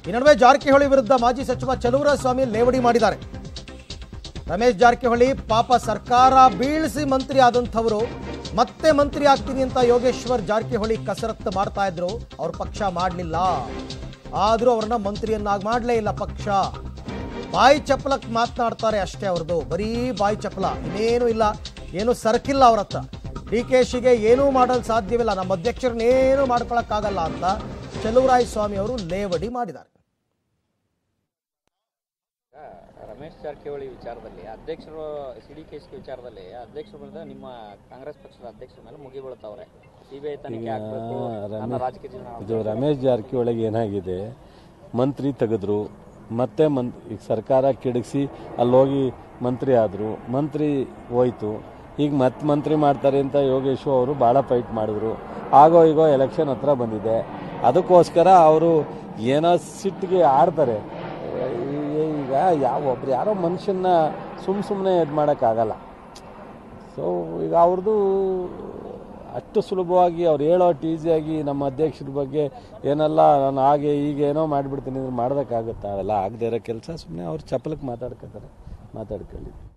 ಈ ನಡುವೆ ಜಾರಕಿಹೊಳಿ ವಿರುದ್ಧ ಮಾಜಿ ಸಚಿವ ಚಲುವರಾಯಸ್ವಾಮಿ ಲೇವಡಿ ಮಾಡಿದ್ದಾರೆ ರಮೇಶ್ ಜಾರಕಿಹೊಳಿ ಪಾಪ ಸರ್ಕಾರ ಬೀಳಿಸಿ ಮಂತ್ರಿ ಆದಂಥವರು ಮತ್ತೆ ಮಂತ್ರಿ ಆಗ್ತೀನಿ ಅಂತ ಯೋಗೇಶ್ವರ್ ಜಾರಕಿಹೊಳಿ ಕಸರತ್ತು ಮಾಡ್ತಾ ಇದ್ರು ಅವ್ರ ಪಕ್ಷ ಮಾಡಲಿಲ್ಲ ಆದರೂ ಅವ್ರನ್ನ ಮಂತ್ರಿಯನ್ನಾಗಿ ಮಾಡಲೇ ಇಲ್ಲ ಪಕ್ಷ ಬಾಯಿ ಚಪ್ಪಲಕ್ಕೆ ಮಾತನಾಡ್ತಾರೆ ಅಷ್ಟೇ ಅವ್ರದ್ದು ಬರೀ ಬಾಯಿ ಚಪ್ಪಲ ಇನ್ನೇನು ಇಲ್ಲ ಏನು ಸರ್ಕಿಲ್ಲ ಅವ್ರ ಹತ್ರ ಡಿ ಕೆ ಶಿಗೆ ಏನೂ ಮಾಡಲು ಸಾಧ್ಯವಿಲ್ಲ ನಮ್ಮ ಅಧ್ಯಕ್ಷರನ್ನೇನು ಮಾಡ್ಕೊಳಕ್ಕಾಗಲ್ಲ ಅಂತ ಚಲುವರಾಯ ಸ್ವಾಮಿ ಅವರು ಲೇವಡಿ ಮಾಡಿದ್ದಾರೆ ರಮೇಶ್ ಜಾರಕಿಹೊಳಿ ವಿಚಾರದಲ್ಲಿ ಅಧ್ಯಕ್ಷರು ಸಿ ಡಿ ಕೆ ವಿಚಾರದಲ್ಲಿ ಅಧ್ಯಕ್ಷರ ವಿರುದ್ಧ ನಿಮ್ಮ ಕಾಂಗ್ರೆಸ್ ಪಕ್ಷದ ಅಧ್ಯಕ್ಷರ ಮೇಲೆ ಮುಗಿಬೀಳ್ತಾವ್ರೆ ಸಿಬಿಐ ತನಿಖೆ ಆಗ್ಬೇಕು ನನ್ನ ರಾಜಕೀಯ ಜೀವನ ಇದು ರಮೇಶ್ ಜಾರಕಿಹೊಳಿಗೆ ಏನಾಗಿದೆ ಮಂತ್ರಿ ತೆಗೆದ್ರು ಮತ್ತೆ ಮನ್ ಈಗ ಸರ್ಕಾರ ಕೆಡಗಿಸಿ ಅಲ್ಲಿ ಹೋಗಿ ಮಂತ್ರಿ ಆದರು ಮಂತ್ರಿ ಹೋಯ್ತು ಈಗ ಮತ್ತೆ ಮಂತ್ರಿ ಮಾಡ್ತಾರೆ ಅಂತ ಯೋಗೇಶು ಅವರು ಭಾಳ ಫೈಟ್ ಮಾಡಿದ್ರು ಆಗೋ ಈಗೋ ಎಲೆಕ್ಷನ್ ಹತ್ರ ಬಂದಿದೆ ಅದಕ್ಕೋಸ್ಕರ ಅವರು ಏನೋ ಸಿಟ್ಟಿಗೆ ಆಡ್ತಾರೆ ಈ- ಈಗ ಯಾವ ಒಬ್ರು ಯಾರೋ ಮನುಷ್ಯನ ಸುಮ್ಮ ಸುಮ್ಮನೆ ಇದು ಮಾಡೋಕ್ಕಾಗಲ್ಲ ಸೊ ಈಗ ಅವ್ರದ್ದು ಅಷ್ಟು ಸುಲಭವಾಗಿ ಅವ್ರು ಹೇಳೋಷ್ಟು ಈಸಿಯಾಗಿ ನಮ್ಮ ಅಧ್ಯಕ್ಷರ ಬಗ್ಗೆ ಏನೆಲ್ಲ ನಾನು ಹಾಗೆ ಹೀಗೆ ಏನೋ ಮಾಡಿಬಿಡ್ತೀನಿ ಅಂದ್ರೆ ಮಾಡೋದಕ್ಕಾಗುತ್ತಾ ಅವೆಲ್ಲ ಆಗದೆ ಇರೋ ಕೆಲಸ ಸುಮ್ಮನೆ ಅವ್ರು ಚಪ್ಪಲಕ್ಕೆ ಮಾತಾಡ್ಕೊತಾರೆ ಮಾತಾಡ್ಕೊಳ್ಳಿ